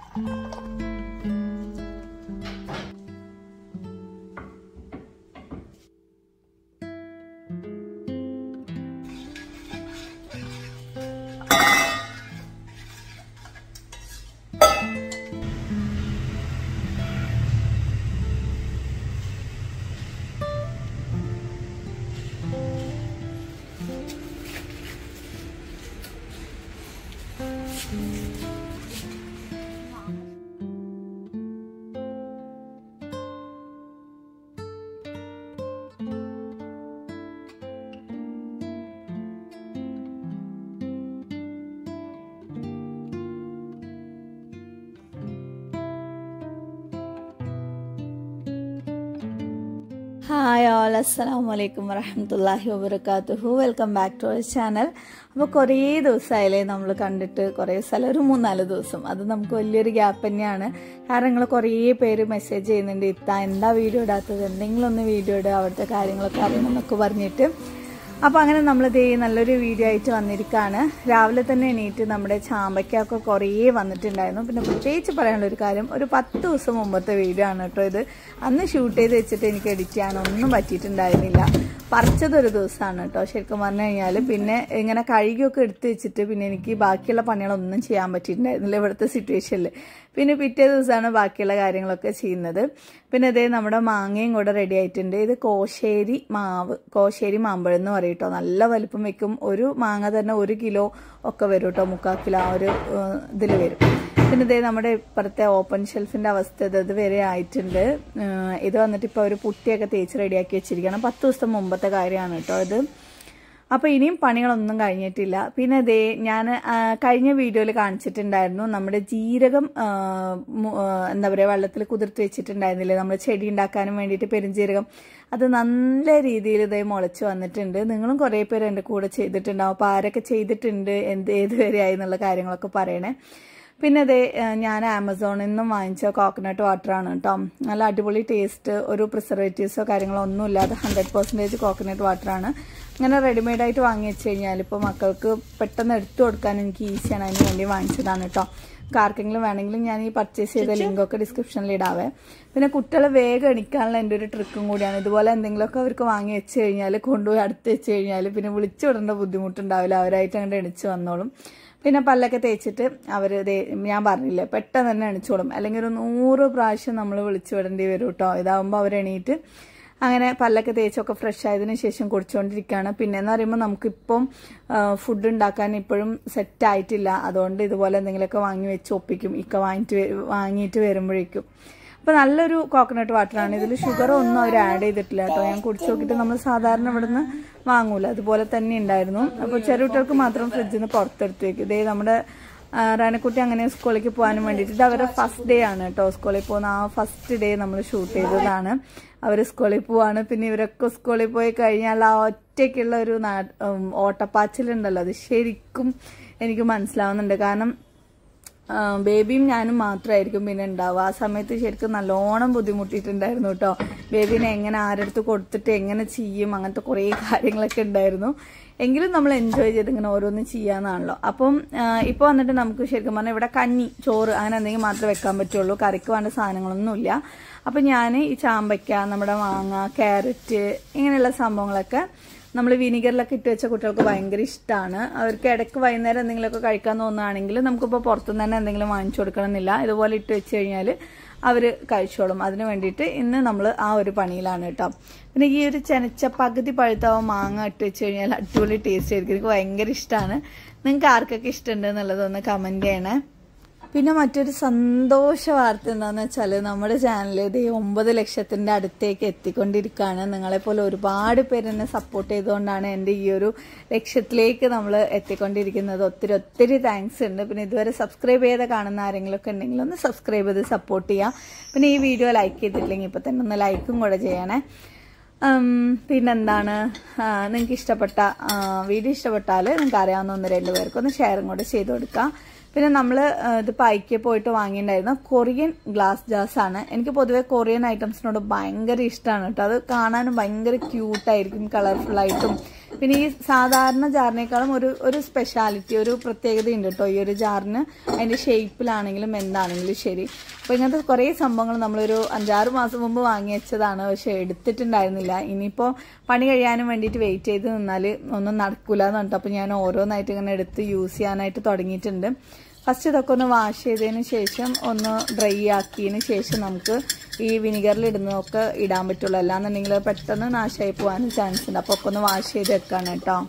hi all അസ്സാം വലൈക്കും വറഹമത്തല്ലാഹി വബർക്കാത്തുഹു welcome back to our channel അപ്പോൾ കുറേ ദിവസമായില്ലേ നമ്മൾ കണ്ടിട്ട് കുറേ സ്ഥലം ഒരു മൂന്നാല് ദിവസം അത് നമുക്ക് വലിയൊരു ഗ്യാപ്പ് തന്നെയാണ് കാരണം നിങ്ങൾ കുറേ പേര് മെസ്സേജ് ചെയ്യുന്നുണ്ട് ഇത്ത എന്താ വീഡിയോ ഇടാത്തത് എന്തെങ്കിലും ഒന്ന് വീഡിയോ ഇടുക അവിടുത്തെ കാര്യങ്ങളൊക്കെ അറിയണമെന്നൊക്കെ പറഞ്ഞിട്ട് അപ്പോൾ അങ്ങനെ നമ്മൾ ദേ നല്ലൊരു വീഡിയോ ആയിട്ട് വന്നിരിക്കുകയാണ് രാവിലെ തന്നെ എണീറ്റ് നമ്മുടെ ചാമ്പയ്ക്കൊക്കെ കുറേ വന്നിട്ടുണ്ടായിരുന്നു പിന്നെ പ്രത്യേകിച്ച് പറയാനുള്ള ഒരു കാര്യം ഒരു പത്ത് ദിവസം മുമ്പത്തെ വീഡിയോ ആണ് കേട്ടോ ഇത് അന്ന് ഷൂട്ട് ചെയ്ത് വെച്ചിട്ട് എനിക്ക് എഡിറ്റ് ചെയ്യാനൊന്നും പറ്റിയിട്ടുണ്ടായിരുന്നില്ല പറിച്ചതൊരു ദിവസമാണ് കേട്ടോ ശരിക്കും പറഞ്ഞു കഴിഞ്ഞാൽ പിന്നെ ഇങ്ങനെ കഴുകിയൊക്കെ എടുത്ത് വെച്ചിട്ട് പിന്നെ എനിക്ക് ബാക്കിയുള്ള പണികളൊന്നും ചെയ്യാൻ പറ്റിയിട്ടുണ്ടായിരുന്നില്ല ഇവിടുത്തെ സിറ്റുവേഷനിൽ പിന്നെ പിറ്റേ ദിവസമാണ് ബാക്കിയുള്ള കാര്യങ്ങളൊക്കെ ചെയ്യുന്നത് പിന്നെ ഇതേ നമ്മുടെ മാങ്ങയും കൂടെ റെഡി ആയിട്ടുണ്ട് ഇത് കോശേരി മാവ് കോശേരി മാമ്പഴം എന്ന് പറയും കേട്ടോ നല്ല വലുപ്പം വെക്കും ഒരു മാങ്ങ തന്നെ ഒരു കിലോ ഒക്കെ വരും കേട്ടോ മുക്കാൽ കിലോ ആ ഒരു ഇതിൽ വരും പിന്നെ ഇതേ നമ്മുടെ ഇപ്പുറത്തെ ഓപ്പൺ ഷെൽഫിന്റെ അവസ്ഥ ഇത് ഇത് വരെ ആയിട്ടുണ്ട് ഇത് വന്നിട്ട് ഇപ്പോൾ ഒരു പുട്ടിയൊക്കെ തേച്ച് റെഡിയാക്കി വെച്ചിരിക്കണം പത്ത് ദിവസത്തെ മുമ്പത്തെ കാര്യമാണ് കേട്ടോ ഇത് അപ്പോൾ ഇനിയും പണികളൊന്നും കഴിഞ്ഞിട്ടില്ല പിന്നെ ദേ ഞാൻ കഴിഞ്ഞ വീഡിയോയിൽ കാണിച്ചിട്ടുണ്ടായിരുന്നു നമ്മുടെ ജീരകം എന്താ പറയുക വെള്ളത്തിൽ കുതിർത്ത് വെച്ചിട്ടുണ്ടായിരുന്നില്ലേ നമ്മൾ ചെടി ഉണ്ടാക്കാനും വേണ്ടിയിട്ട് പെരുംജീരകം അത് നല്ല രീതിയിൽ ഇതേ മുളച്ച് വന്നിട്ടുണ്ട് നിങ്ങളും കുറേ പേര് എൻ്റെ കൂടെ ചെയ്തിട്ടുണ്ടാവും അപ്പോൾ ആരൊക്കെ ചെയ്തിട്ടുണ്ട് എന്ത് ഏത് വരെയായി എന്നുള്ള കാര്യങ്ങളൊക്കെ പറയണേ പിന്നെ അതെ ഞാൻ ആമസോണിൽ നിന്നും വാങ്ങിച്ച കോക്കനട്ട് വാട്ടറാണ് കേട്ടോ നല്ല അടിപൊളി ടേസ്റ്റ് ഒരു പ്രിസർവേറ്റീവ്സോ കാര്യങ്ങളോ ഒന്നും ഇല്ലാതെ ഹൺഡ്രഡ് പെർസെൻറ്റേജ് കോക്കനട്ട് വാട്ടറാണ് അങ്ങനെ റെഡിമെയ്ഡായിട്ട് വാങ്ങി വെച്ച് കഴിഞ്ഞാൽ ഇപ്പോൾ മക്കൾക്ക് പെട്ടെന്ന് എടുത്തു കൊടുക്കാൻ എനിക്ക് ഈസിയാണ് അതിന് വേണ്ടി വാങ്ങിച്ചതാണ് കേട്ടോ ആർക്കെങ്കിലും വേണമെങ്കിലും ഞാൻ ഈ പർച്ചേസ് ചെയ്ത ലിങ്കൊക്കെ ഡിസ്ക്രിപ്ഷനിൽ ഇടാവേ പിന്നെ കുട്ടികളെ വേഗം എണിക്കാനുള്ള എൻ്റെ ഒരു ട്രിക്കും കൂടിയാണ് ഇതുപോലെ എന്തെങ്കിലുമൊക്കെ അവർക്ക് വാങ്ങി വെച്ച് കഴിഞ്ഞാൽ കൊണ്ടുപോയി അടുത്ത് വെച്ച് കഴിഞ്ഞാൽ പിന്നെ വിളിച്ചു വിടേണ്ട ബുദ്ധിമുട്ടുണ്ടാവില്ല അവരായിട്ട് അങ്ങോട്ട് എണിച്ച് വന്നോളും പിന്നെ പല്ലൊക്കെ തേച്ചിട്ട് അവർ ഞാൻ പറഞ്ഞില്ലേ പെട്ടെന്ന് തന്നെ എണിച്ചോളും അല്ലെങ്കിൽ ഒരു നൂറ് പ്രാവശ്യം നമ്മൾ വിളിച്ചു വിടേണ്ടി വരും കേട്ടോ ഇതാവുമ്പോൾ അവർ എണീറ്റ് അങ്ങനെ പല്ലൊക്കെ തേച്ചൊക്കെ ഫ്രഷ് ആയതിനു ശേഷം കുടിച്ചുകൊണ്ടിരിക്കുകയാണ് പിന്നെ എന്ന് പറയുമ്പോൾ നമുക്കിപ്പം ഫുഡ് ഉണ്ടാക്കാൻ ഇപ്പോഴും സെറ്റ് ആയിട്ടില്ല അതുകൊണ്ട് ഇതുപോലെ എന്തെങ്കിലുമൊക്കെ വാങ്ങി വെച്ച് ഒപ്പിക്കും ഇക്ക വാങ്ങിയിട്ട് വാങ്ങിയിട്ട് വരുമ്പോഴേക്കും അപ്പോൾ നല്ലൊരു കോക്കനട്ട് വാട്ടറാണ് ഇതിൽ ഷുഗർ ഒന്നും അവർ ആഡ് ചെയ്തിട്ടില്ല കേട്ടോ ഞാൻ കുടിച്ചു നോക്കിയിട്ട് നമ്മൾ സാധാരണ ഇവിടുന്ന് വാങ്ങൂല അതുപോലെ തന്നെ ഉണ്ടായിരുന്നു അപ്പോൾ ചെറിയ കുട്ടികൾക്ക് മാത്രം ഫ്രിഡ്ജിൽ നിന്ന് പുറത്തെടുത്ത് വെക്കും ഇതേ നമ്മുടെ റാനക്കുട്ടി അങ്ങനെ സ്കൂളിലേക്ക് പോകാനും വേണ്ടിയിട്ട് ഇത് അവരുടെ ഫസ്റ്റ് ഡേ ആണ് കേട്ടോ സ്കൂളിൽ പോകുന്ന ആ ഫസ്റ്റ് ഡേ നമ്മൾ ഷൂട്ട് ചെയ്തതാണ് അവർ സ്കൂളിൽ പോവാണ് പിന്നെ ഇവരൊക്കെ സ്കൂളിൽ പോയി കഴിഞ്ഞാൽ ആ ഒറ്റയ്ക്കുള്ള ഒരു ഓട്ടപ്പാച്ചിലുണ്ടല്ലോ അത് ശരിക്കും എനിക്ക് മനസ്സിലാവുന്നുണ്ട് കാരണം ബേബിയും ഞാനും മാത്രമായിരിക്കും പിന്നെ ഉണ്ടാവുക ആ സമയത്ത് ശരിക്കും നല്ലോണം ബുദ്ധിമുട്ടിയിട്ടുണ്ടായിരുന്നു കേട്ടോ ബേബീനെ എങ്ങനെ ആരെടുത്ത് കൊടുത്തിട്ട് എങ്ങനെ ചെയ്യും അങ്ങനത്തെ കുറേ കാര്യങ്ങളൊക്കെ ഉണ്ടായിരുന്നു എങ്കിലും നമ്മൾ എൻജോയ് ചെയ്ത് ഇങ്ങനെ ഓരോന്നും ചെയ്യാന്നാണല്ലോ അപ്പം ഇപ്പോൾ വന്നിട്ട് നമുക്ക് ശരിക്കും പറഞ്ഞാൽ ഇവിടെ കഞ്ഞി ചോറ് അങ്ങനെ എന്തെങ്കിലും മാത്രമേ വെക്കാൻ പറ്റുള്ളൂ കറിക്ക് വേണ്ട സാധനങ്ങളൊന്നുമില്ല അപ്പം ഞാൻ ഈ ചാമ്പയ്ക്ക നമ്മുടെ മാങ്ങ ക്യാരറ്റ് ഇങ്ങനെയുള്ള സംഭവങ്ങളൊക്കെ നമ്മൾ വിനീഗറിലൊക്കെ ഇട്ട് വെച്ച കുട്ടികൾക്ക് ഭയങ്കര ഇഷ്ടമാണ് അവർക്ക് ഇടയ്ക്ക് വൈകുന്നേരം എന്തെങ്കിലുമൊക്കെ കഴിക്കാൻ തോന്നുകയാണെങ്കിൽ നമുക്കിപ്പോൾ പുറത്തുനിന്ന് തന്നെ എന്തെങ്കിലും വാങ്ങിച്ചു കൊടുക്കണമെന്നില്ല ഇതുപോലെ ഇട്ട് വെച്ച് കഴിഞ്ഞാൽ അവർ കഴിച്ചോളും അതിന് വേണ്ടിയിട്ട് ഇന്ന് നമ്മൾ ആ ഒരു പണിയിലാണ് കേട്ടോ പിന്നെ ഈ ഒരു ചെനച്ച പകുതി പഴുത്താവും മാങ്ങ ഇട്ട് വെച്ച് കഴിഞ്ഞാൽ അടിപൊളി ടേസ്റ്റ് ആയിരിക്കും എനിക്ക് ഭയങ്കര ഇഷ്ടമാണ് നിങ്ങൾക്ക് ആർക്കൊക്കെ ഇഷ്ടമുണ്ട് എന്നുള്ളതൊന്ന് കമൻറ്റ് ചെയ്യണേ പിന്നെ മറ്റൊരു സന്തോഷ വാർത്ത എന്താണെന്ന് വെച്ചാൽ നമ്മുടെ ചാനൽ ഇത് ഒമ്പത് ലക്ഷത്തിൻ്റെ അടുത്തേക്ക് എത്തിക്കൊണ്ടിരിക്കുകയാണ് നിങ്ങളെപ്പോലെ ഒരുപാട് പേര് എന്നെ സപ്പോർട്ട് ചെയ്തുകൊണ്ടാണ് എൻ്റെ ഈ ഒരു ലക്ഷ്യത്തിലേക്ക് നമ്മൾ എത്തിക്കൊണ്ടിരിക്കുന്നത് ഒത്തിരി ഒത്തിരി താങ്ക്സ് ഉണ്ട് പിന്നെ ഇതുവരെ സബ്സ്ക്രൈബ് ചെയ്ത് കാണുന്ന ആരെങ്കിലുമൊക്കെ ഉണ്ടെങ്കിൽ ഒന്ന് സബ്സ്ക്രൈബ് ചെയ്ത് സപ്പോർട്ട് ചെയ്യാം പിന്നെ ഈ വീഡിയോ ലൈക്ക് ചെയ്തിട്ടില്ലെങ്കിൽ ഇപ്പോൾ തന്നെ ഒന്ന് ലൈക്കും കൂടെ ചെയ്യണേ പിന്നെന്താണ് നിങ്ങൾക്ക് ഇഷ്ടപ്പെട്ട വീഡിയോ ഇഷ്ടപ്പെട്ടാൽ നിങ്ങൾക്ക് അറിയാവുന്ന ഒന്ന് രണ്ട് പേർക്ക് ഒന്ന് ഷെയറും കൂടെ ചെയ്ത് കൊടുക്കാം പിന്നെ നമ്മൾ ഇത് പൈക്ക് പോയിട്ട് വാങ്ങിയിട്ടുണ്ടായിരുന്ന കൊറിയൻ ഗ്ലാസ് ജാസ് ആണ് എനിക്ക് പൊതുവേ കൊറിയൻ ഐറ്റംസിനോട് ഭയങ്കര ഇഷ്ടമാണ് കേട്ടോ അത് കാണാനും ഭയങ്കര ക്യൂട്ടായിരിക്കും കളർഫുള്ളായിട്ടും പിന്നെ ഈ സാധാരണ ജാറിനേക്കാളും ഒരു ഒരു സ്പെഷ്യാലിറ്റി ഒരു പ്രത്യേകത ഉണ്ട് കേട്ടോ ഈ ഒരു ജാറിന് അതിന്റെ ഷേപ്പിലാണെങ്കിലും എന്താണെങ്കിലും ശരി അപ്പോൾ ഇങ്ങനത്തെ കുറേ സംഭവങ്ങൾ നമ്മളൊരു അഞ്ചാറ് മാസം മുമ്പ് വാങ്ങി വെച്ചതാണ് പക്ഷെ എടുത്തിട്ടുണ്ടായിരുന്നില്ല ഇനിയിപ്പോൾ പണി കഴിയാനും വേണ്ടിയിട്ട് വെയിറ്റ് ചെയ്ത് നിന്നാൽ ഒന്നും നടക്കൂല എന്ന് പറഞ്ഞിട്ട് അപ്പോൾ ഞാൻ ഓരോന്നായിട്ട് ഇങ്ങനെ എടുത്ത് യൂസ് ചെയ്യാനായിട്ട് തുടങ്ങിയിട്ടുണ്ട് ഫസ്റ്റ് ഇതൊക്കെ ഒന്ന് വാഷ് ചെയ്തതിന് ശേഷം ഒന്ന് ഡ്രൈ ആക്കിയതിന് ശേഷം നമുക്ക് ഈ വിനിഗറിൽ ഇടുന്നതൊക്കെ ഇടാൻ പറ്റുള്ളൂ അല്ലാന്നുണ്ടെങ്കിൽ അത് പെട്ടെന്ന് നാശമായി പോകാനും ചാൻസ് ഉണ്ട് അപ്പോൾ ഒക്കെ ഒന്ന് വാഷ് ചെയ്ത് വെക്കാണ് കേട്ടോ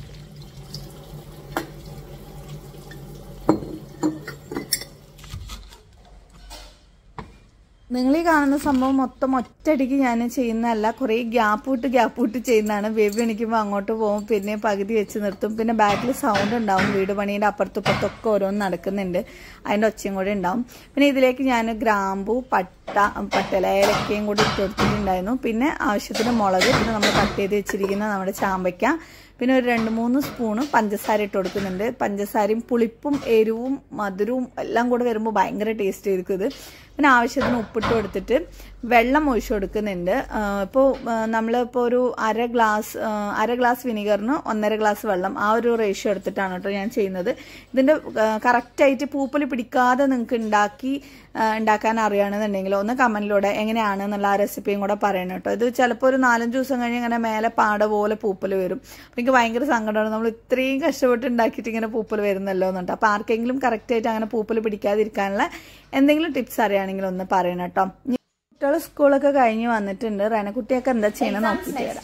നിങ്ങൾ ഈ കാണുന്ന സംഭവം മൊത്തം ഒറ്റയടിക്ക് ഞാൻ ചെയ്യുന്നതല്ല കുറേ ഗ്യാപ്പ് വിട്ട് ഗ്യാപ്പ് വിട്ട് ചെയ്യുന്നതാണ് ബേബി എണിക്കുമ്പോൾ അങ്ങോട്ട് പോകും പിന്നെ പകുതി വെച്ച് നിർത്തും പിന്നെ ബാക്കിൽ സൗണ്ട് ഉണ്ടാവും വീട് പണീൻ്റെ അപ്പുറത്തും ഇപ്പുറത്തൊക്കെ ഓരോന്ന് നടക്കുന്നുണ്ട് അതിൻ്റെ ഒച്ചയും കൂടെ ഉണ്ടാവും പിന്നെ ഇതിലേക്ക് ഞാൻ ഗ്രാമ്പു പട്ട പട്ടല ഏലക്കയും കൂടി ഇട്ട് കൊടുത്തിട്ടുണ്ടായിരുന്നു പിന്നെ ആവശ്യത്തിന് മുളക് പിന്നെ നമ്മൾ കട്ട് ചെയ്ത് വെച്ചിരിക്കുന്ന നമ്മുടെ ചാമ്പയ്ക്ക പിന്നെ ഒരു രണ്ട് മൂന്ന് സ്പൂണ് പഞ്ചസാര ഇട്ട് കൊടുക്കുന്നുണ്ട് പഞ്ചസാരയും പുളിപ്പും എരിവും മധുരവും എല്ലാം കൂടെ വരുമ്പോൾ ഭയങ്കര ടേസ്റ്റ് ആയിരിക്കും ഇത് പിന്നെ ആവശ്യത്തിന് ഉപ്പിട്ട് കൊടുത്തിട്ട് വെള്ളം ഒഴിച്ചു കൊടുക്കുന്നുണ്ട് ഇപ്പോൾ നമ്മളിപ്പോൾ ഒരു അര ഗ്ലാസ് അര ഗ്ലാസ് വിനിഗറിന് ഒന്നര ഗ്ലാസ് വെള്ളം ആ ഒരു റേഷ്യോ എടുത്തിട്ടാണ് കേട്ടോ ഞാൻ ചെയ്യുന്നത് ഇതിൻ്റെ കറക്റ്റായിട്ട് പൂപ്പൽ പിടിക്കാതെ നിങ്ങൾക്ക് ഉണ്ടാക്കി ഉണ്ടാക്കാൻ അറിയുകയാണെന്നുണ്ടെങ്കിൽ ഒന്ന് കമൻറ്റിലൂടെ എങ്ങനെയാണ് എന്നുള്ള ആ റെസിപ്പിയും കൂടെ പറയണം കേട്ടോ ഇത് ചിലപ്പോൾ ഒരു നാലഞ്ച് ദിവസം കഴിഞ്ഞ് ഇങ്ങനെ മേലെ പാട പോലെ പൂപ്പൽ വരും എനിക്ക് ഭയങ്കര സങ്കടമാണ് നമ്മൾ ഇത്രയും കഷ്ടപ്പെട്ട് ഉണ്ടാക്കിയിട്ട് ഇങ്ങനെ പൂപ്പൽ വരുന്നല്ലോ എന്നുണ്ട് അപ്പോൾ ആർക്കെങ്കിലും കറക്റ്റായിട്ട് അങ്ങനെ പൂപ്പൽ പിടിക്കാതിരിക്കാനുള്ള എന്തെങ്കിലും ടിപ്സ് അറിയുകയാണെങ്കിൽ ഒന്ന് പറയണം കേട്ടോ കുട്ടികൾ സ്കൂളൊക്കെ കഴിഞ്ഞ് വന്നിട്ടുണ്ട് റനക്കുട്ടിയൊക്കെ എന്താ ചെയ്യണം നോക്കിയിട്ട് വരാം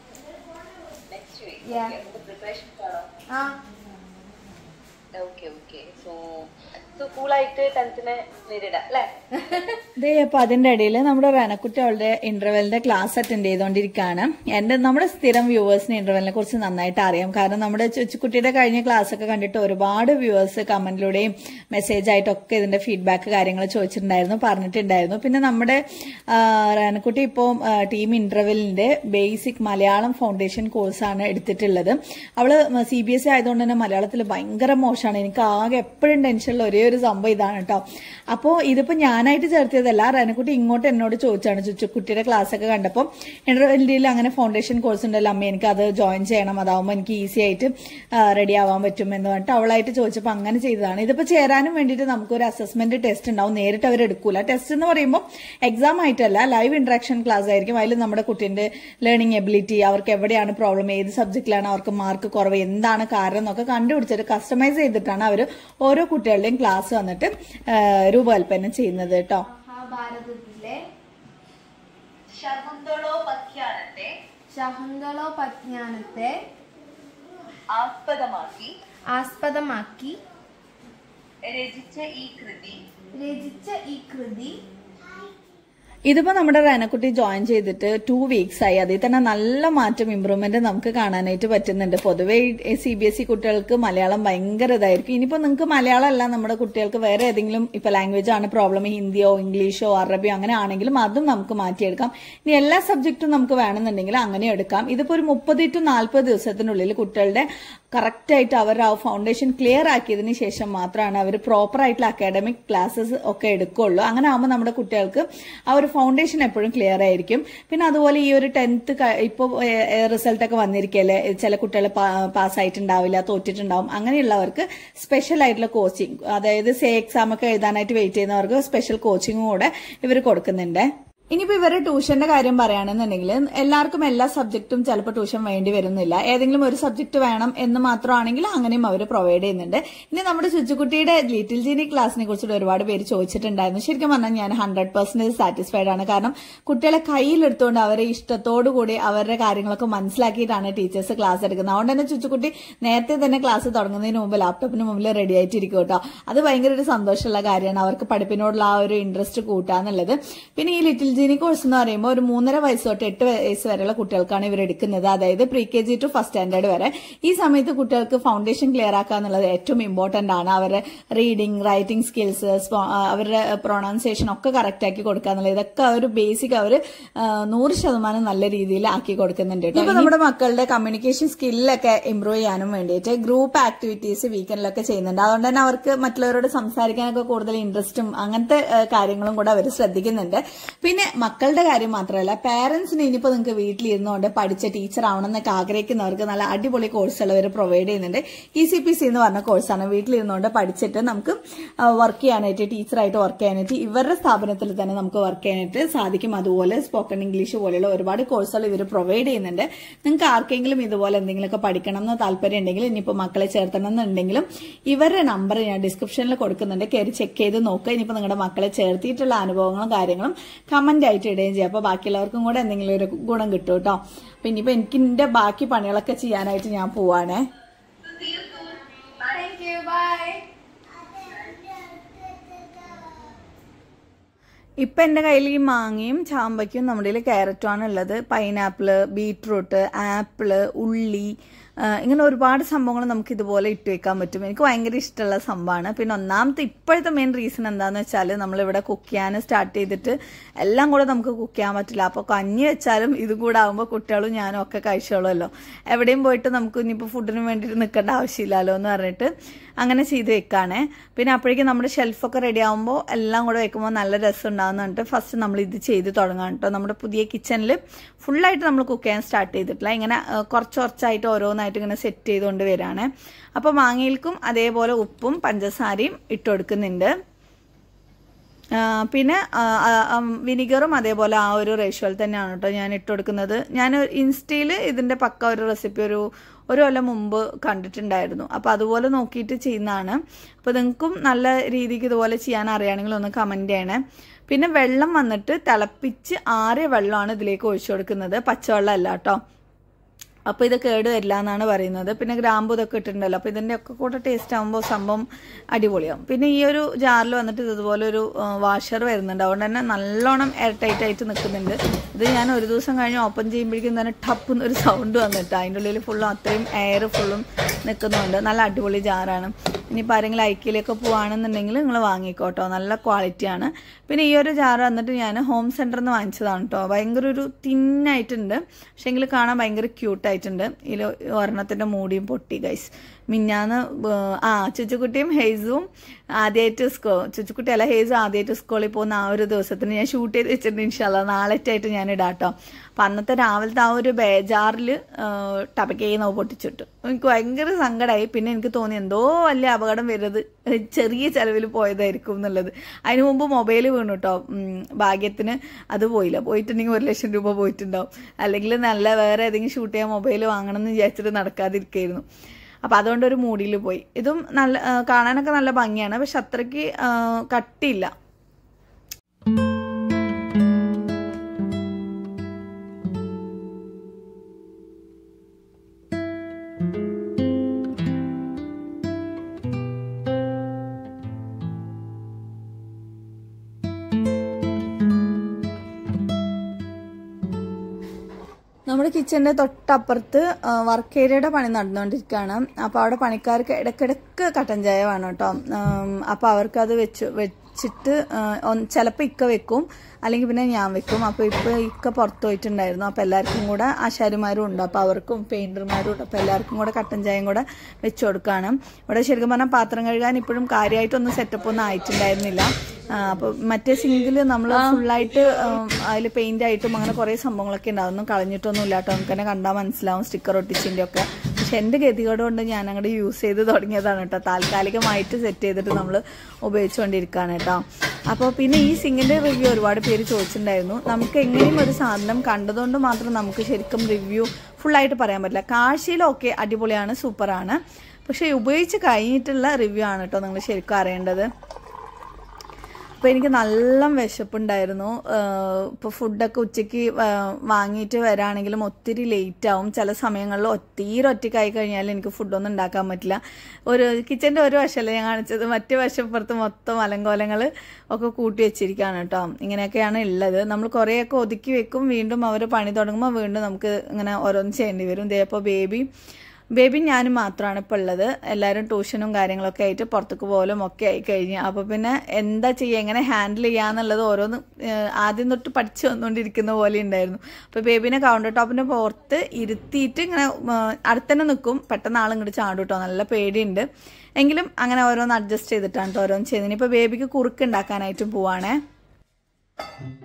ഓക്കെ ഓക്കെ സോ കൂളായിട്ട് ടെൻത്തിനെ നേരിടാം അല്ലേ ദേ അപ്പൊ അതിന്റെ ഇടയിൽ നമ്മുടെ റനക്കുട്ടി അവളുടെ ഇന്റർവെലിന്റെ ക്ലാസ് അറ്റൻഡ് ചെയ്തുകൊണ്ടിരിക്കുകയാണ് എന്റെ നമ്മുടെ സ്ഥിരം വ്യൂവേഴ്സിന് ഇന്റർവെലിനെ കുറിച്ച് നന്നായിട്ട് അറിയാം കാരണം നമ്മുടെ ചുച്ചുക്കുട്ടിയുടെ കഴിഞ്ഞ ക്ലാസ് ഒക്കെ കണ്ടിട്ട് ഒരുപാട് വ്യൂവേഴ്സ് കമന്റിലൂടെയും മെസ്സേജ് ആയിട്ടൊക്കെ ഇതിന്റെ ഫീഡ്ബാക്ക് കാര്യങ്ങൾ ചോദിച്ചിട്ടുണ്ടായിരുന്നു പറഞ്ഞിട്ടുണ്ടായിരുന്നു പിന്നെ നമ്മുടെ റനക്കുട്ടി ഇപ്പോൾ ടീം ഇന്റർവെലിന്റെ ബേസിക് മലയാളം ഫൗണ്ടേഷൻ കോഴ്സാണ് എടുത്തിട്ടുള്ളത് അവള് സി ബി എസ് ഇ ആയതുകൊണ്ട് തന്നെ മലയാളത്തിൽ ഭയങ്കര മോശമാണ് എനിക്ക് ആകെ എപ്പോഴും ടെൻഷനുള്ള ഒരേ ഒരു സംഭവം ഇതാണ് കേട്ടോ അപ്പോൾ ഇതിപ്പോ ഞാനായിട്ട് ചേർത്തിയതല്ല റനക്കുട്ടി ഇങ്ങോട്ട് എന്നോട് ചോദിച്ചാണ് ചുച്ചുക്കുട്ടിയുടെ ക്ലാസ് ഒക്കെ കണ്ടപ്പോൾ ഇന്റർവെല്ലിൽ അങ്ങനെ ഫൗണ്ടേഷൻ കോഴ്സ് ഉണ്ടല്ലോ അമ്മ എനിക്ക് അത് ജോയിൻ ചെയ്യണം അതാവുമ്പോൾ എനിക്ക് ഈസി ആയിട്ട് റെഡി ആവാൻ പറ്റും എന്ന് പറഞ്ഞിട്ട് അവളായിട്ട് ചോദിച്ചപ്പോൾ അങ്ങനെ ചെയ്തതാണ് ഇതിപ്പോൾ ചേരാനും വേണ്ടിയിട്ട് നമുക്കൊരു അസസ്മെന്റ് ടെസ്റ്റ് ഉണ്ടാവും നേരിട്ട് അവർ എടുക്കൂല ടെസ്റ്റ് എന്ന് പറയുമ്പോൾ എക്സാം ആയിട്ടല്ല ലൈവ് ഇന്ററാക്ഷൻ ക്ലാസ് ആയിരിക്കും അതിൽ നമ്മുടെ കുട്ടീന്റെ ലേണിംഗ് എബിലിറ്റി അവർക്ക് എവിടെയാണ് പ്രോബ്ലം ഏത് സബ്ജക്റ്റിലാണ് അവർക്ക് മാർക്ക് കുറവ് എന്താണ് കാരണം എന്നൊക്കെ കണ്ടുപിടിച്ചിട്ട് കസ്റ്റമൈസ് ചെയ്തിട്ടാണ് അവർ ഓരോ കുട്ടികളുടെയും ക്ലാസ് വന്നിട്ട് രൂപകൽപ്പന ചെയ്യുന്നത് കേട്ടോ മഹാഭാരതത്തിലെ ശകുന്തളോപഖ്യാനത്തെ ശകുന്തളോപജ്ഞാനത്തെ ആസ്പദമാക്കി ആസ്പദമാക്കി രചിച്ച ഈ കൃതി രചിച്ച ഈ കൃതി ഇതിപ്പോ നമ്മുടെ റനക്കുട്ടി ജോയിൻ ചെയ്തിട്ട് ടു വീക്സ് ആയി അതിൽ തന്നെ നല്ല മാറ്റം ഇമ്പ്രൂവ്മെന്റ് നമുക്ക് കാണാനായിട്ട് പറ്റുന്നുണ്ട് പൊതുവെ സി ബി എസ് ഇ കുട്ടികൾക്ക് മലയാളം ഭയങ്കര ഇതായിരിക്കും ഇനിയിപ്പോ നിങ്ങൾക്ക് മലയാളം അല്ല നമ്മുടെ കുട്ടികൾക്ക് വേറെ ഏതെങ്കിലും ഇപ്പൊ ലാംഗ്വേജ് ആണ് പ്രോബ്ലം ഹിന്ദിയോ ഇംഗ്ലീഷോ അറബിയോ അങ്ങനെ ആണെങ്കിലും അതും നമുക്ക് മാറ്റിയെടുക്കാം ഇനി എല്ലാ സബ്ജക്റ്റും നമുക്ക് വേണമെന്നുണ്ടെങ്കിൽ അങ്ങനെ എടുക്കാം ഇതിപ്പോ ഒരു മുപ്പത് ടു നാൽപ്പത് ദിവസത്തിനുള്ളിൽ കുട്ടികളുടെ കറക്റ്റ് ആയിട്ട് അവർ ആ ഫൗണ്ടേഷൻ ക്ലിയർ ആക്കിയതിന് ശേഷം മാത്രമാണ് അവർ പ്രോപ്പർ ആയിട്ടുള്ള അക്കാഡമിക് ക്ലാസ്സസ് ഒക്കെ എടുക്കുള്ളൂ അങ്ങനെ ആകുമ്പോൾ നമ്മുടെ കുട്ടികൾക്ക് ആ ഒരു ഫൗണ്ടേഷൻ എപ്പോഴും ക്ലിയർ ആയിരിക്കും പിന്നെ അതുപോലെ ഈ ഒരു ടെൻത്ത് ഇപ്പോൾ റിസൾട്ട് ഒക്കെ വന്നിരിക്കല്ലേ ചില കുട്ടികൾ പാസ്സായിട്ടുണ്ടാവില്ല തോറ്റിട്ടുണ്ടാവും അങ്ങനെയുള്ളവർക്ക് സ്പെഷ്യൽ ആയിട്ടുള്ള കോച്ചിങ് അതായത് സേ എക്സാം ഒക്കെ എഴുതാനായിട്ട് വെയിറ്റ് ചെയ്യുന്നവർക്ക് സ്പെഷ്യൽ കോച്ചിങ്ങും കൂടെ ഇവർ കൊടുക്കുന്നുണ്ട് ഇനിയിപ്പോ ഇവരുടെ ട്യൂഷന്റെ കാര്യം പറയുകയാണെന്നുണ്ടെങ്കിൽ എല്ലാവർക്കും എല്ലാ സബ്ജക്റ്റും ചിലപ്പോൾ ട്യൂഷൻ വേണ്ടി വരുന്നില്ല ഏതെങ്കിലും ഒരു സബ്ജക്ട് വേണം എന്ന് മാത്രമാണെങ്കിൽ അങ്ങനെയും അവർ പ്രൊവൈഡ് ചെയ്യുന്നുണ്ട് ഇനി നമ്മുടെ ചുച്ചുക്കുട്ടിയുടെ ലിറ്റിൽ ജീനി ക്ലാസ്സിനെ കുറിച്ചിട്ട് ഒരുപാട് പേര് ചോദിച്ചിട്ടുണ്ടായിരുന്നു ശരിക്കും പറഞ്ഞാൽ ഞാൻ ഹൺഡ്രഡ് പെർസെന്റേജ് സാറ്റിസ്ഫൈഡ് ആണ് കാരണം കുട്ടികളെ കയ്യിലെടുത്തുകൊണ്ട് അവരെ ഇഷ്ടത്തോടു കൂടി അവരുടെ കാര്യങ്ങളൊക്കെ മനസ്സിലാക്കിയിട്ടാണ് ടീച്ചേഴ്സ് ക്ലാസ് എടുക്കുന്നത് അതുകൊണ്ട് തന്നെ ചുച്ചുക്കുട്ടി നേരത്തെ തന്നെ ക്ലാസ് തുടങ്ങുന്നതിന് മുമ്പ് ലാപ്ടോപ്പിന് മുമ്പിൽ റെഡി ആയിട്ടിരിക്കും കേട്ടോ അത് ഭയങ്കര ഒരു സന്തോഷമുള്ള കാര്യമാണ് അവർക്ക് പഠിപ്പിനോടുള്ള ആ ഒരു ഇൻട്രസ്റ്റ് കൂട്ടാന്നുള്ളത് പിന്നെ ഈ ലിറ്റിൽ ജീനി കോഴ്സ് എന്ന് പറയുമ്പോൾ ഒരു മൂന്നര വയസ്സ് തൊട്ട് എട്ട് വയസ്സ് വരെയുള്ള കുട്ടികൾക്കാണ് ഇവർ എടുക്കുന്നത് അതായത് pre K G to first standard വരെ ഈ സമയത്ത് കുട്ടികൾക്ക് ഫൗണ്ടേഷൻ ക്ലിയർ ആക്കുക എന്നുള്ളത് ഏറ്റവും ഇമ്പോർട്ടന്റ് ആണ് അവരുടെ റീഡിംഗ് റൈറ്റിംഗ് സ്കിൽസ് അവരുടെ പ്രൊണൗൺസിയേഷൻ ഒക്കെ കറക്റ്റ് ആക്കി കൊടുക്കുക എന്നുള്ളത് ഇതൊക്കെ അവർ ബേസിക് അവർ നൂറ് ശതമാനം നല്ല രീതിയിൽ ആക്കി കൊടുക്കുന്നുണ്ട് ഇപ്പൊ നമ്മുടെ മക്കളുടെ കമ്മ്യൂണിക്കേഷൻ സ്കില്ലൊക്കെ ഇമ്പ്രൂവ് ചെയ്യാനും വേണ്ടിയിട്ട് ഗ്രൂപ്പ് ആക്ടിവിറ്റീസ് വീക്കെൻഡിലൊക്കെ ചെയ്യുന്നുണ്ട് അതുകൊണ്ട് തന്നെ അവർക്ക് മറ്റുള്ളവരോട് സംസാരിക്കാനൊക്കെ കൂടുതൽ ഇൻട്രസ്റ്റും അങ്ങനത്തെ കാര്യങ്ങളും കൂടെ അവർ ശ്രദ്ധിക്കുന്നുണ്ട് പിന്നെ മക്കളുടെ കാര്യം മാത്രമല്ല പാരന്റ്സിന് ഇനിയിപ്പോൾ നിങ്ങൾക്ക് വീട്ടിലിരുന്നുകൊണ്ട് പഠിച്ച ടീച്ചർ ആവണം എന്നൊക്കെ ആഗ്രഹിക്കുന്നവർക്ക് നല്ല അടിപൊളി കോഴ്സുകൾ ഇവർ പ്രൊവൈഡ് ചെയ്യുന്നുണ്ട് ഇ സി പി സി എന്ന് പറഞ്ഞ കോഴ്സാണ് വീട്ടിലിരുന്നുകൊണ്ട് പഠിച്ചിട്ട് നമുക്ക് വർക്ക് ചെയ്യാനായിട്ട് ടീച്ചറായിട്ട് വർക്ക് ചെയ്യാനായിട്ട് ഇവരുടെ സ്ഥാപനത്തിൽ തന്നെ നമുക്ക് വർക്ക് ചെയ്യാനായിട്ട് സാധിക്കും അതുപോലെ സ്പോക്കൺ ഇംഗ്ലീഷ് പോലെയുള്ള ഒരുപാട് കോഴ്സുകൾ ഇവർ പ്രൊവൈഡ് ചെയ്യുന്നുണ്ട് നിങ്ങൾക്ക് ആർക്കെങ്കിലും ഇതുപോലെ എന്തെങ്കിലുമൊക്കെ പഠിക്കണം എന്ന് താല്പര്യം ഉണ്ടെങ്കിൽ ഇനിയിപ്പോൾ മക്കളെ ചേർത്തണം എന്നുണ്ടെങ്കിലും ഇവരുടെ നമ്പർ ഞാൻ ഡിസ്ക്രിപ്ഷനിൽ കൊടുക്കുന്നുണ്ട് കയറി ചെക്ക് ചെയ്ത് നോക്കുക ഇനിയിപ്പോൾ നിങ്ങളുടെ മക്കളെ ചേർത്തിയിട്ടുള്ള അനുഭവങ്ങളും കാര്യങ്ങളും കമന്റ് ആയിട്ട് ഇടുകയും ചെയ്യാം അപ്പോൾ ബാക്കിയുള്ളവർക്കും കൂടെ എന്തെങ്കിലും ഒരു ഗുണം കിട്ടും കേട്ടോ അപ്പൊ ഇനിയിപ്പോൾ എനിക്ക് എന്റെ ബാക്കി പണികളൊക്കെ ചെയ്യാനായിട്ട് ഞാൻ പോവാണേ താങ്ക് യു ബൈ ഇപ്പൊ എന്റെ കയ്യിൽ ഈ മാങ്ങയും ചാമ്പയ്ക്കും നമ്മുടെ കയ്യിൽ ക്യാരറ്റും ആണ് ഉള്ളത് പൈനാപ്പിള് ബീട്രൂട്ട് ആപ്പിള് ഉള്ളി ആ, ഇങ്ങനെ ഒരുപാട് സംഭവങ്ങൾ നമുക്ക് ഇതുപോലെ ഇട്ട് വെക്കാൻ പറ്റും എനിക്ക് ഭയങ്കര ഇഷ്ടമുള്ള സംഭവമാണ് പിന്നെ ഒന്നാമത്തെ ഇപ്പോഴത്തെ മെയിൻ റീസൺ എന്താന്ന് വെച്ചാൽ നമ്മളിവിടെ കുക്ക് ചെയ്യാൻ സ്റ്റാർട്ട് ചെയ്തിട്ട് എല്ലാം കൂടെ നമുക്ക് കുക്ക് ചെയ്യാൻ പറ്റില്ല അപ്പോൾ കഞ്ഞി വെച്ചാലും ഇത് കൂടെ ആകുമ്പോൾ കുട്ടികളും ഞാനും ഒക്കെ കഴിച്ചോളുമല്ലോ എവിടെയും പോയിട്ട് നമുക്ക് ഇനിയിപ്പോൾ ഫുഡിന് വേണ്ടിയിട്ട് നിൽക്കേണ്ട ആവശ്യമില്ലല്ലോ എന്ന് പറഞ്ഞിട്ട് അങ്ങനെ ചെയ്ത് വെക്കാണേ പിന്നെ അപ്പോഴേക്കും നമ്മുടെ ഷെൽഫൊക്കെ റെഡി ആകുമ്പോൾ എല്ലാം കൂടെ വെക്കുമ്പോൾ നല്ല രസം ഉണ്ടാകുന്ന പറഞ്ഞിട്ട് ഫസ്റ്റ് നമ്മൾ ഇത് ചെയ്ത് തുടങ്ങാം കേട്ടോ നമ്മുടെ പുതിയ കിച്ചണിൽ ഫുള്ളായിട്ട് നമ്മൾ കുക്ക് ചെയ്യാൻ സ്റ്റാർട്ട് ചെയ്തിട്ടില്ല ഇങ്ങനെ ആ, കുറച്ച് കുറച്ചായിട്ട് ഓരോന്നായിട്ട് ഇങ്ങനെ സെറ്റ് ചെയ്തുകൊണ്ട് വരികയാണ് അപ്പോൾ മാങ്ങയിൽക്കും അതേപോലെ ഉപ്പും പഞ്ചസാരയും ഇട്ട് കൊടുക്കുന്നുണ്ട് ആ, പിന്നെ ആ, ആ, ആ, വിനിഗറും അതേപോലെ ആ ഒരു റേഷ്യോയിൽ തന്നെയാണ് കേട്ടോ ഞാൻ ഇട്ട് കൊടുക്കുന്നത് ഞാൻ ഇൻസ്റ്റയിൽ ഇതിന്റെ പക്ക ഒരു റെസിപ്പി ഒരു ഒരു കൊല്ലം മുമ്പ് കണ്ടിട്ടുണ്ടായിരുന്നു അപ്പോൾ അതുപോലെ നോക്കിയിട്ട് ചെയ്യുന്നതാണ് അപ്പോൾ നിങ്ങൾക്കും നല്ല രീതിക്ക് ഇതുപോലെ ചെയ്യാൻ അറിയുകയാണെങ്കിൽ ഒന്ന് കമൻറ്റ് ചെയ്യണേ പിന്നെ വെള്ളം വന്നിട്ട് തിളപ്പിച്ച് ആറിയ വെള്ളമാണ് ഇതിലേക്ക് ഒഴിച്ചു കൊടുക്കുന്നത് പച്ചവെള്ളം അല്ല കേട്ടോ അപ്പോൾ ഇത് കേട് വരില്ല എന്നാണ് പറയുന്നത് പിന്നെ ഗ്രാമ്പു ഇതൊക്കെ ഇട്ടിട്ടുണ്ടല്ലോ അപ്പോൾ ഇതിൻ്റെ ഒക്കെ കൂടെ ടേസ്റ്റ് ആകുമ്പോൾ സംഭവം അടിപൊളിയാവും പിന്നെ ഈ ഒരു ജാറിൽ വന്നിട്ട് ഇതുപോലെ ഒരു വാഷർ വരുന്നുണ്ട് അതുകൊണ്ട് തന്നെ നല്ലോണം എയർ ടൈറ്റ് ആയിട്ട് നിൽക്കുന്നുണ്ട് ഇത് ഞാൻ ഒരു ദിവസം കഴിഞ്ഞ് ഓപ്പൺ ചെയ്യുമ്പോഴേക്കും തന്നെ ടപ്പ് എന്നൊരു സൗണ്ട് വന്നിട്ട് അതിൻ്റെ ഉള്ളിൽ ഫുള്ളും അത്രയും എയർ ഫുള്ളും നിൽക്കുന്നുണ്ട് നല്ല അടിപൊളി ജാറാണ് ഇനിയിപ്പോൾ ആരെങ്കിലും ഐക്കിലേക്ക് പോവാണെന്നുണ്ടെങ്കിൽ നിങ്ങൾ വാങ്ങിക്കോട്ടോ നല്ല ക്വാളിറ്റിയാണ് പിന്നെ ഈ ഒരു ജാർ വന്നിട്ട് ഞാൻ ഹോം സെൻറ്ററിൽ നിന്ന് വാങ്ങിച്ചതാണ് കേട്ടോ ഭയങ്കര ഒരു തിന്നായിട്ടുണ്ട് പക്ഷെങ്കിൽ കാണാൻ ഭയങ്കര ക്യൂട്ടായിട്ടുണ്ട് ഇതിൽ ഒരെണ്ണത്തിൻ്റെ മൂടിയും പൊട്ടി ഗൈസ് മിന്നാന്ന് ബ- ആ ചുച്ചുക്കുട്ടിയും ഹെയ്സും ആദ്യമായിട്ട് സ്കോ ചുച്ചുക്കുട്ടി അല്ല ഹെയ്സും ആദ്യമായിട്ട് സ്കൂളിൽ പോകുന്ന ആ ഒരു ദിവസത്തിന് ഞാൻ ഷൂട്ട് ചെയ്ത് വെച്ചിട്ടുണ്ട് ഇൻഷാല്ല നാളെറ്റായിട്ട് ഞാൻ ഇടാട്ടോ അപ്പം അന്നത്തെ രാവിലത്തെ ആ ഒരു ബേജാറിൽ ടപക്കേന്ന് പൊട്ടിച്ചിട്ടു എനിക്ക് ഭയങ്കര സങ്കടമായി പിന്നെ എനിക്ക് തോന്നി എന്തോ വലിയ അപകടം വരുന്നത് ചെറിയ ചെലവിൽ പോയതായിരിക്കും എന്നുള്ളത് അതിന് മുമ്പ് മൊബൈൽ വീണു കേട്ടോ ഭാഗ്യത്തിന് അത് പോയില്ല പോയിട്ടുണ്ടെങ്കിൽ ഒരു ലക്ഷം രൂപ പോയിട്ടുണ്ടാവും അല്ലെങ്കിൽ നല്ല വേറെ ഏതെങ്കിലും ഷൂട്ട് ചെയ്യാൻ മൊബൈൽ വാങ്ങണം എന്ന് വിചാരിച്ചിട്ട് നടക്കാതിരിക്കായിരുന്നു അപ്പം അതുകൊണ്ട് ഒരു മൂഡിയിൽ പോയി ഇതും നല്ല ആ, കാണാനൊക്കെ നല്ല ഭംഗിയാണ് പക്ഷെ അത്രയ്ക്ക് ആ, കട്ടിയില്ല നമ്മുടെ കിച്ചന്റെ തൊട്ടപ്പുറത്ത് വർക്ക് ഏരിയയുടെ പണി നടന്നുകൊണ്ടിരിക്കുകയാണ് അപ്പോൾ അവിടെ പണിക്കാർക്ക് ഇടയ്ക്കിടയ്ക്ക് കട്ടൻ ചായ വേണം കേട്ടോ അപ്പോൾ അവർക്ക് അത് വെച്ച് വെച്ചിട്ട് ചിലപ്പോൾ ഇക്ക വെക്കും അല്ലെങ്കിൽ പിന്നെ ഞാൻ വെക്കും അപ്പോൾ ഇപ്പോൾ ഇക്ക പുറത്ത് പോയിട്ടുണ്ടായിരുന്നു അപ്പോൾ എല്ലാവർക്കും കൂടെ ആശാരിമാരും ഉണ്ട് അപ്പോൾ അവർക്കും പെയിൻറ്റർമാരും ഉണ്ട് അപ്പോൾ എല്ലാവർക്കും കൂടെ കട്ടൻ ചായയും കൂടെ വെച്ച് കൊടുക്കുകയാണ് ഇവിടെ ശരിക്കും പറഞ്ഞാൽ പാത്രം കഴുകാൻ ഇപ്പോഴും കാര്യമായിട്ടൊന്നും സെറ്റപ്പ് ഒന്നും ആയിട്ടുണ്ടായിരുന്നില്ല അപ്പോൾ മറ്റേ സിങ്കിൽ നമ്മൾ ഫുള്ളായിട്ട് അതിൽ പെയിന്റ് ആയിട്ടും അങ്ങനെ കുറേ സംഭവങ്ങളൊക്കെ ഉണ്ടാവും ഒന്നും കളഞ്ഞിട്ടൊന്നും ഇല്ല കേട്ടോ നമുക്ക് തന്നെ കണ്ടാൽ മനസ്സിലാവും സ്റ്റിക്കർ ഒട്ടിച്ചിൻ്റെ ഒക്കെ പക്ഷെ എൻ്റെ ഗതികേട് കൊണ്ട് ഞാൻ അങ്ങോട്ട് യൂസ് ചെയ്ത് തുടങ്ങിയതാണ് കേട്ടോ താൽക്കാലികമായിട്ട് സെറ്റ് ചെയ്തിട്ട് നമ്മൾ ഉപയോഗിച്ചുകൊണ്ടിരിക്കുകയാണ് കേട്ടോ അപ്പോൾ പിന്നെ ഈ സിങ്ങിൻ്റെ റിവ്യൂ ഒരുപാട് പേര് ചോദിച്ചിട്ടുണ്ടായിരുന്നു നമുക്ക് എങ്ങനെയും ഒരു സാധനം കണ്ടതുകൊണ്ട് മാത്രം നമുക്ക് ശരിക്കും റിവ്യൂ ഫുള്ളായിട്ട് പറയാൻ പറ്റില്ല കാഴ്ചയിലൊക്കെ അടിപൊളിയാണ് സൂപ്പറാണ് പക്ഷേ ഉപയോഗിച്ച് കഴിഞ്ഞിട്ടുള്ള റിവ്യൂ ആണ് കേട്ടോ നിങ്ങൾ ശരിക്കും അറിയേണ്ടത് അപ്പോൾ എനിക്ക് നല്ല വിശപ്പുണ്ടായിരുന്നു ഇപ്പോൾ ഫുഡൊക്കെ ഉച്ചയ്ക്ക് വാങ്ങിയിട്ട് വരാണെങ്കിലും ഒത്തിരി ലേറ്റ് ആവും ചില സമയങ്ങളിൽ ഒത്തിരി ഒറ്റയ്ക്കായി കഴിഞ്ഞാൽ എനിക്ക് ഫുഡൊന്നും ഉണ്ടാക്കാൻ പറ്റില്ല ഒരു കിച്ചൻ്റെ ഒരു വശമല്ല ഞാൻ കാണിച്ചത് മറ്റേ വശപ്പുറത്ത് മൊത്തം അലങ്കോലങ്ങൾ ഒക്കെ കൂട്ടി വെച്ചിരിക്കുകയാണ് കേട്ടോ ഇങ്ങനെയൊക്കെയാണ് ഉള്ളത് നമ്മൾ കുറേയൊക്കെ ഒതുക്കി വെക്കും വീണ്ടും അവർ പണി തുടങ്ങുമ്പോൾ വീണ്ടും നമുക്ക് ഇങ്ങനെ ഓരോന്ന് ചെയ്യേണ്ടി വരും ഇതേപ്പോൾ ബേബി ബേബി ഞാനും മാത്രമാണ് ഇപ്പോൾ ഉള്ളത് എല്ലാവരും ട്യൂഷനും കാര്യങ്ങളൊക്കെ ആയിട്ട് പുറത്തേക്ക് പോലും ഒക്കെ ആയി കഴിഞ്ഞു അപ്പോൾ പിന്നെ എന്താ ചെയ്യുക എങ്ങനെ ഹാൻഡിൽ ചെയ്യാന്നുള്ളത് ഓരോന്ന് ഏഹ്, ആദ്യം തൊട്ട് പഠിച്ചു വന്നുകൊണ്ടിരിക്കുന്ന പോലെ ഉണ്ടായിരുന്നു അപ്പോൾ ബേബിനെ കൗണ്ടർ ടോപ്പിൻ്റെ പുറത്ത് ഇരുത്തിയിട്ട് ഇങ്ങനെ ഉം, അടുത്തന്നെ നിൽക്കും പെട്ടെന്ന് ആളിങ്ങോട്ട് ചാടും കേട്ടോ നല്ല പേടിയുണ്ട് എങ്കിലും അങ്ങനെ ഓരോന്ന് അഡ്ജസ്റ്റ് ചെയ്തിട്ടാണ് കേട്ടോ ഓരോന്ന് ചെയ്യുന്നത് ഇപ്പോൾ ബേബിക്ക് കുറുക്ക് ഉണ്ടാക്കാനായിട്ടും പോവാണേ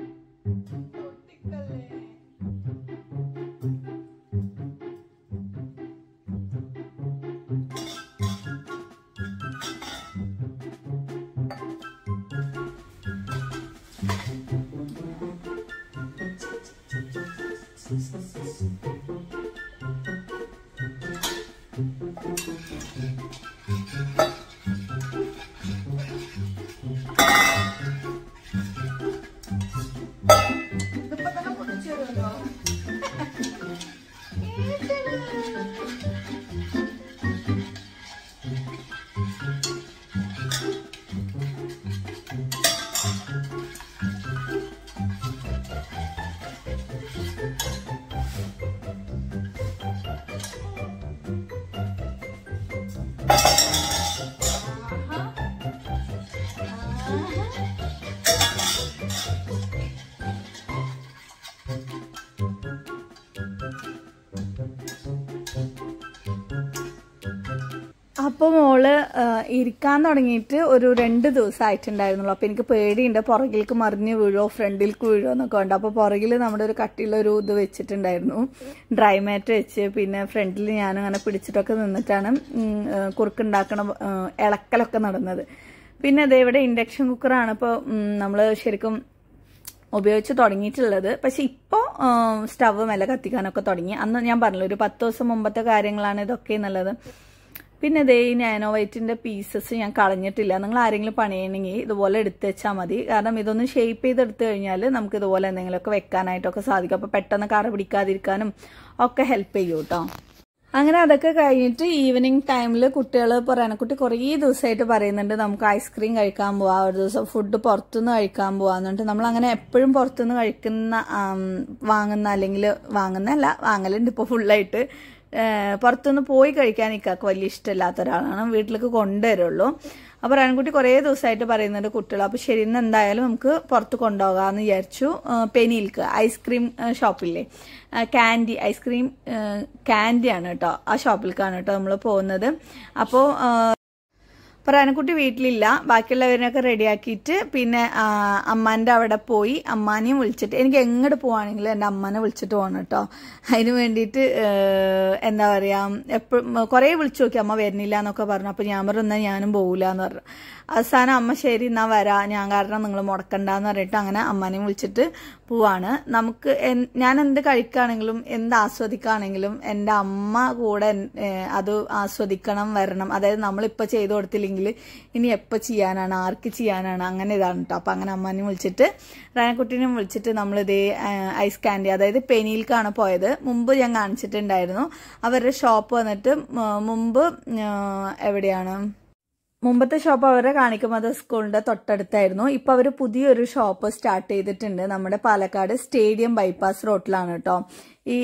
അപ്പോൾ മോള് ആ, ഇരിക്കാൻ തുടങ്ങിയിട്ട് ഒരു രണ്ട് ദിവസം ആയിട്ടുണ്ടായിരുന്നുള്ളൂ അപ്പോൾ എനിക്ക് പേടിയുണ്ട് പുറകിലേക്ക് മറിഞ്ഞ് വീഴോ ഫ്രണ്ടിലേക്ക് വീഴോ എന്നൊക്കെ ഉണ്ട് അപ്പോൾ പുറകിൽ നമ്മുടെ ഒരു കട്ടിയുള്ള ഒരു ഇത് വെച്ചിട്ടുണ്ടായിരുന്നു ഡ്രൈ മാറ്റ് വെച്ച് പിന്നെ ഫ്രണ്ടിൽ ഞാൻ അങ്ങനെ പിടിച്ചിട്ടൊക്കെ നിന്നിട്ടാണ് ഉം, ആ, കുറുക്കുണ്ടാക്കണ ആ, ഇളക്കലൊക്കെ നടന്നത് പിന്നെ അതേ ഇവിടെ ഇൻഡക്ഷൻ കുക്കറാണ് ഇപ്പോൾ നമ്മൾ ശരിക്കും ഉപയോഗിച്ച് തുടങ്ങിയിട്ടുള്ളത് പക്ഷെ ഇപ്പോൾ സ്റ്റവ് മെല്ലെ കത്തിക്കാനൊക്കെ തുടങ്ങി അന്ന് ഞാൻ പറഞ്ഞല്ലോ ഒരു പത്ത് ദിവസം മുമ്പത്തെ കാര്യങ്ങളാണ് ഇതൊക്കെ എന്നുള്ളത് പിന്നെ ഇതേ ഈ നാനോവൈറ്റിന്റെ പീസസ് ഞാൻ കളഞ്ഞിട്ടില്ല നിങ്ങൾ ആരെങ്കിലും പണിയണമെങ്കിൽ ഇതുപോലെ എടുത്ത് വെച്ചാൽ മതി കാരണം ഇതൊന്ന് ഷേപ്പ് ചെയ്ത് എടുത്തു കഴിഞ്ഞാൽ നമുക്ക് ഇതുപോലെ എന്തെങ്കിലുമൊക്കെ വെക്കാനായിട്ടൊക്കെ സാധിക്കും അപ്പോൾ പെട്ടെന്ന് കറ പിടിക്കാതിരിക്കാനും ഒക്കെ ഹെൽപ്പ് ചെയ്യും കേട്ടോ അങ്ങനെ അതൊക്കെ കഴിഞ്ഞിട്ട് ഈവനിങ് ടൈമിൽ കുട്ടികൾ പറയാനക്കുട്ടി കുറേ ദിവസമായിട്ട് പറയുന്നുണ്ട് നമുക്ക് ഐസ്ക്രീം കഴിക്കാൻ പോവാം ഒരു ദിവസം ഫുഡ് പുറത്തുനിന്ന് കഴിക്കാൻ പോവാന്നുണ്ട് നമ്മൾ അങ്ങനെ എപ്പോഴും പുറത്തുനിന്ന് കഴിക്കുന്ന ആം, വാങ്ങുന്ന അല്ലെങ്കിൽ വാങ്ങുന്നല്ല വാങ്ങലുണ്ട് ഇപ്പോൾ ഫുള്ളായിട്ട് പുറത്തുനിന്ന് പോയി കഴിക്കാൻ ഇക്കാക്ക് വലിയ ഇഷ്ടമില്ലാത്ത ഒരാളാണ് വീട്ടിലേക്ക് കൊണ്ടുവരുള്ളൂ അപ്പോൾ റൺകുട്ടി കുറേ ദിവസമായിട്ട് പറയുന്നുണ്ട് കുട്ടികൾ അപ്പോൾ ശരി ഇന്ന് എന്തായാലും നമുക്ക് പുറത്ത് കൊണ്ടുപോകാമെന്ന് വിചാരിച്ചു പെനിയിൽക്ക് ഐസ്ക്രീം ഷോപ്പില്ലേ കാൻഡി ഐസ്ക്രീം കാൻഡിയാണ് കേട്ടോ ആ ഷോപ്പിലേക്കാണ് കേട്ടോ നമ്മൾ പോകുന്നത് അപ്പോൾ പറയാനക്കുട്ടി വീട്ടിലില്ല ബാക്കിയുള്ളവരിനൊക്കെ റെഡിയാക്കിയിട്ട് പിന്നെ ആ, അമ്മാൻ്റെ അവിടെ പോയി അമ്മാനെയും വിളിച്ചിട്ട് എനിക്ക് എങ്ങോട്ട് പോവാണെങ്കിലും എൻ്റെ അമ്മാനെ വിളിച്ചിട്ട് പോകണം കേട്ടോ അതിന് വേണ്ടിയിട്ട് ഏഹ്, എന്താ പറയുക എപ്പോഴും കുറേ വിളിച്ചു നോക്കി അമ്മ വരുന്നില്ല എന്നൊക്കെ പറഞ്ഞു അപ്പോൾ ഞാൻ പറഞ്ഞു എന്നാൽ ഞാനും പോകില്ല എന്ന് പറഞ്ഞു അവസാനം അമ്മ ശരി എന്നാ വരാ ഞാൻ കാരണം നിങ്ങൾ മുടക്കണ്ടെന്ന് പറഞ്ഞിട്ട് അങ്ങനെ അമ്മാനെയും വിളിച്ചിട്ട് പോവാണ് നമുക്ക് എൻ- ഞാൻ എന്ത് കഴിക്കുകയാണെങ്കിലും എന്ത് ആസ്വദിക്കുകയാണെങ്കിലും എൻ്റെ അമ്മ കൂടെ എൻ- ഏഹ് അത് ആസ്വദിക്കണം വരണം അതായത് നമ്മളിപ്പോൾ ചെയ്തു കൊടുത്തില്ലെങ്കിൽ ഇനി എപ്പോൾ ചെയ്യാനാണ് ആർക്ക് ചെയ്യാനാണ് അങ്ങനെ ഇതാണ് കേട്ടോ അപ്പം അങ്ങനെ അമ്മാനെയും വിളിച്ചിട്ട് റാനക്കുട്ടീനെയും വിളിച്ചിട്ട് നമ്മളിതേ ഏഹ് ഐസ് കാൻഡി അതായത് പെനിയിൽക്കാണ് പോയത് മുമ്പ് ഞാൻ കാണിച്ചിട്ടുണ്ടായിരുന്നു അവരുടെ ഷോപ്പ് വന്നിട്ട് മ- മുമ്പ് ഏഹ് എവിടെയാണ് മുമ്പത്തെ ഷോപ്പ് അവരെ കാണിക്കുമ്പോൾ സ്കൂളിന്റെ തൊട്ടടുത്തായിരുന്നു ഇപ്പൊ അവർ പുതിയൊരു ഷോപ്പ് സ്റ്റാർട്ട് ചെയ്തിട്ടുണ്ട് നമ്മുടെ പാലക്കാട് സ്റ്റേഡിയം ബൈപ്പാസ് റോട്ടിലാണ് കേട്ടോ ഈ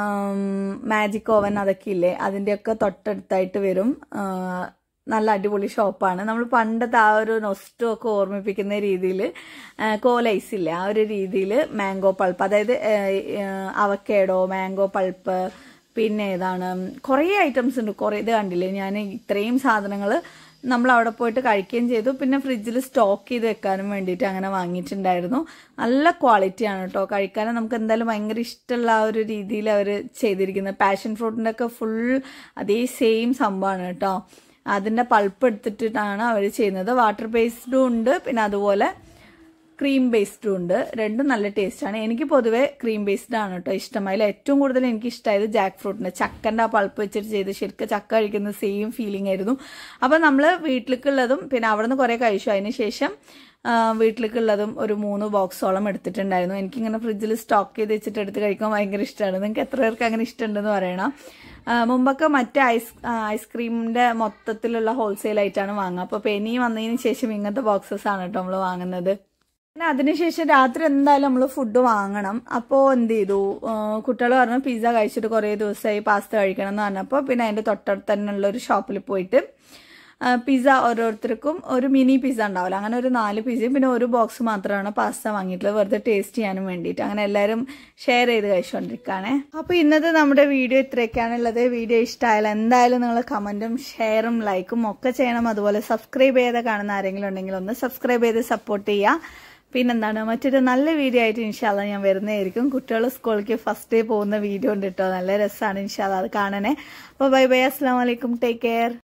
മാജിക് ഓവൻ അതൊക്കെ ഇല്ലേ അതിന്റെയൊക്കെ തൊട്ടടുത്തായിട്ട് വരും ആ, നല്ല അടിപൊളി ഷോപ്പാണ് നമ്മൾ പണ്ടത്തെ ആ ഒരു നൊസ്റ്റു ഒക്കെ ഓർമ്മിപ്പിക്കുന്ന രീതിയിൽ കോലൈസ് ഇല്ലേ ആ ഒരു രീതിയിൽ മാംഗോ പൾപ്പ് അതായത് അവക്കേടോ മാംഗോ പൾപ്പ് പിന്നെ ഏതാണ് കുറേ ഐറ്റംസ് ഉണ്ട് കുറേ ഇത് കണ്ടില്ലേ ഞാൻ ഇത്രയും സാധനങ്ങൾ നമ്മൾ അവിടെ പോയിട്ട് കഴിക്കുകയും ചെയ്തു പിന്നെ ഫ്രിഡ്ജിൽ സ്റ്റോക്ക് ചെയ്ത് വെക്കാനും വേണ്ടിയിട്ട് അങ്ങനെ വാങ്ങിയിട്ടുണ്ടായിരുന്നു നല്ല ക്വാളിറ്റിയാണ് കേട്ടോ കഴിക്കാൻ നമുക്ക് എന്തായാലും ഭയങ്കര ഇഷ്ടമുള്ള ആ ഒരു രീതിയിൽ അവർ ചെയ്തിരിക്കുന്നത് പാഷൻ ഫ്രൂട്ടിൻ്റെ ഒക്കെ ഫുൾ അതേ സെയിം സംഭവമാണ് കേട്ടോ അതിൻ്റെ പൾപ്പ് എടുത്തിട്ടാണ് അവർ ചെയ്യുന്നത് വാട്ടർ ബേസ്ഡും ഉണ്ട് പിന്നെ അതുപോലെ ക്രീം ബേസ്ഡും ഉണ്ട് രണ്ടും നല്ല ടേസ്റ്റാണ് എനിക്ക് പൊതുവെ ക്രീം ബേസ്ഡ് ആണ് കേട്ടോ ഇഷ്ടം അതിൽ ഏറ്റവും കൂടുതൽ എനിക്ക് ഇഷ്ടമായത് ജാക്ക് ഫ്രൂട്ടിൻ്റെ ചക്കൻ്റെ ആ പൾപ്പ് വെച്ചിട്ട് ചെയ്ത് ശരിക്കും ചക്ക കഴിക്കുന്ന സെയിം ഫീലിംഗ് ആയിരുന്നു അപ്പം നമ്മൾ വീട്ടിലേക്കുള്ളതും പിന്നെ അവിടെ നിന്ന് കുറേ കഴിച്ചു അതിന് ശേഷം ആ, വീട്ടിലേക്കുള്ളതും ഒരു മൂന്ന് ബോക്സോളം എടുത്തിട്ടുണ്ടായിരുന്നു എനിക്കിങ്ങനെ ഫ്രിഡ്ജിൽ സ്റ്റോക്ക് ചെയ്ത് വെച്ചിട്ട് എടുത്ത് കഴിക്കാൻ ഭയങ്കര ഇഷ്ടമാണ് നിങ്ങൾക്ക് എത്ര പേർക്ക് അങ്ങനെ ഇഷ്ടമുണ്ടെന്ന് പറയണം ആ, മുമ്പൊക്കെ മറ്റേ ഐസ് ഐസ്ക്രീമിൻ്റെ മൊത്തത്തിലുള്ള ഹോൾസെയിൽ ആയിട്ടാണ് വാങ്ങുക അപ്പോൾ പെനി വന്നതിന് ശേഷം ഇങ്ങനത്തെ ബോക്സസ് ആണ് കേട്ടോ നമ്മൾ വാങ്ങുന്നത് പിന്നെ അതിനുശേഷം രാത്രി എന്തായാലും നമ്മൾ ഫുഡ് വാങ്ങണം അപ്പോൾ എന്ത് ചെയ്തു കുട്ടികൾ പറഞ്ഞു പിസ്സ കഴിച്ചിട്ട് കുറേ ദിവസമായി പാസ്ത കഴിക്കണം എന്ന് പറഞ്ഞപ്പോൾ പിന്നെ അതിൻ്റെ തൊട്ടടുത്ത് തന്നെയുള്ള ഒരു ഷോപ്പിൽ പോയിട്ട് പിസ്സ ഓരോരുത്തർക്കും ഒരു മിനി പിസ്സ ഉണ്ടാവില്ല അങ്ങനെ ഒരു നാല് പിസ്സയും പിന്നെ ഒരു ബോക്സ് മാത്രമാണ് പാസ്ത വാങ്ങിയിട്ടുള്ളത് വെറുതെ ടേസ്റ്റ് ചെയ്യാനും വേണ്ടിയിട്ട് അങ്ങനെ എല്ലാവരും ഷെയർ ചെയ്ത് കഴിച്ചുകൊണ്ടിരിക്കുകയാണേ അപ്പോൾ ഇന്നത്തെ നമ്മുടെ വീഡിയോ ഇത്രയൊക്കെയാണുള്ളത് വീഡിയോ ഇഷ്ടമായാലും എന്തായാലും നിങ്ങൾ കമൻറ്റും ഷെയറും ലൈക്കും ഒക്കെ ചെയ്യണം അതുപോലെ സബ്സ്ക്രൈബ് ചെയ്ത് കാണുന്ന ആരെങ്കിലും ഉണ്ടെങ്കിൽ ഒന്ന് സബ്സ്ക്രൈബ് ചെയ്ത് സപ്പോർട്ട് ചെയ്യുക പിന്നെന്താണ് മറ്റൊരു നല്ല വീഡിയോ ആയിട്ട് ഇൻഷാല്ല ഞാൻ വരുന്നതായിരിക്കും കുട്ടികൾ സ്കൂളിലേക്ക് ഫസ്റ്റ് ഡേ പോകുന്ന വീഡിയോ ഉണ്ട് കേട്ടോ നല്ല രസമാണ് ഇൻഷാല്ല അത് കാണണേ അപ്പോൾ ബൈ ബൈ അസ്സാം വലൈക്കും ടേക്ക് കെയർ